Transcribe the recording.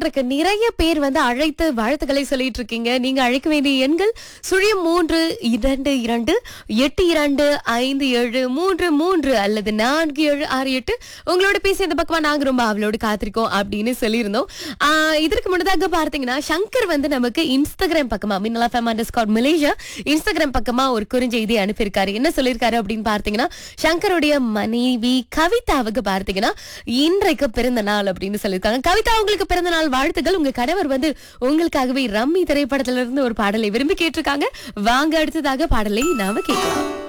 இன்றைக்கு நிறைய பேர் வந்து அழைத்து வாழ்த்துக்களை சொல்லிட்டு இருக்கீங்க நீங்க அழைக்க வேண்டிய எண்கள் சுழியம் மூன்று இரண்டு இரண்டு எட்டு இரண்டு ஐந்து ஏழு மூன்று மூன்று அல்லது நான்கு ஏழு ஆறு எட்டு உங்களோட பேசி இந்த பக்கமா நாங்க ரொம்ப அவளோடு காத்திருக்கோம் அப்படின்னு சொல்லியிருந்தோம் ஆஹ் இதற்கு முன்னதாக பார்த்தீங்கன்னா சங்கர் வந்து நமக்கு இன்ஸ்டாகிராம் பக்கமா மின்னலா fame under Scott Malaysia Instagram பக்கமா ஒரு குறுஞ்செய்தி அனுப்பியிருக்காரு என்ன சொல்லியிருக்காரு அப்படின்னு பார்த்தீங்கன்னா சங்கருடைய மனைவி கவிதாவுக்கு பார்த்தீங்கன்னா இன்றைக்கு பிறந்த நாள் அப்படின்னு சொல்லியிருக்காங்க கவிதா உங்களுக்கு பிறந்த நாள் வாழ்த்துக்கள் உங்க கணவர் வந்து உங்களுக்காகவே ரம்மி திரைப்படத்துல இருந்து ஒரு பாடலை விரும்பி கேட்டிருக்காங்க வாங்க அடுத்ததாக பாடலை நாம கேட்கலாம்